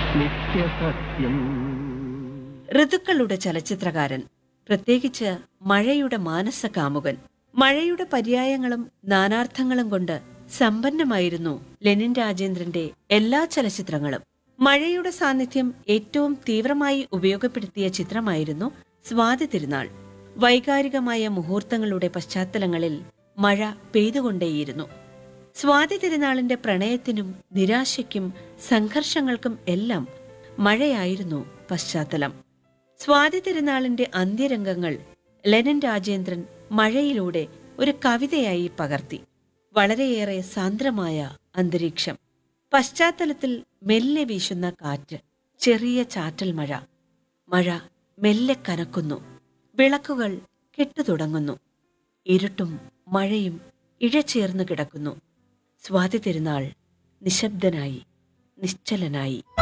നിത്യസത്യം ഋതുക്കളുടെ ചലച്ചിത്രകാരൻ പ്രത്യേകിച്ച് മഴയുടെ മാനസകാമുകൻ മഴയുടെ പര്യായങ്ങളും നാനാർത്ഥങ്ങളും കൊണ്ട് സമ്പന്നമായിരുന്നു ലെനിൻ രാജേന്ദ്രന്റെ എല്ലാ ചലച്ചിത്രങ്ങളും മഴയുടെ സാന്നിധ്യം ഏറ്റവും തീവ്രമായി ഉപയോഗപ്പെടുത്തിയ ചിത്രമായിരുന്നു സ്വാതി തിരുനാൾ വൈകാരികമായ മുഹൂർത്തങ്ങളുടെ പശ്ചാത്തലങ്ങളിൽ മഴ പെയ്തുകൊണ്ടേയിരുന്നു സ്വാതി തിരുനാളിന്റെ പ്രണയത്തിനും നിരാശയ്ക്കും സംഘർഷങ്ങൾക്കും എല്ലാം മഴയായിരുന്നു പശ്ചാത്തലം സ്വാതി തിരുനാളിന്റെ അന്ത്യരംഗങ്ങൾ ലെനൻ രാജേന്ദ്രൻ മഴയിലൂടെ ഒരു കവിതയായി പകർത്തി വളരെയേറെ സാന്ദ്രമായ അന്തരീക്ഷം പശ്ചാത്തലത്തിൽ മെല്ലെ വീശുന്ന കാറ്റ് ചെറിയ ചാറ്റൽ മഴ മഴ മെല്ലെ കനക്കുന്നു വിളക്കുകൾ കെട്ടുതുടങ്ങുന്നു ഇരുട്ടും മഴയും ഇഴചേർന്നു കിടക്കുന്നു സ്വാതി തിരുനാൾ നിശബ്ദനായി നിശ്ചലനായി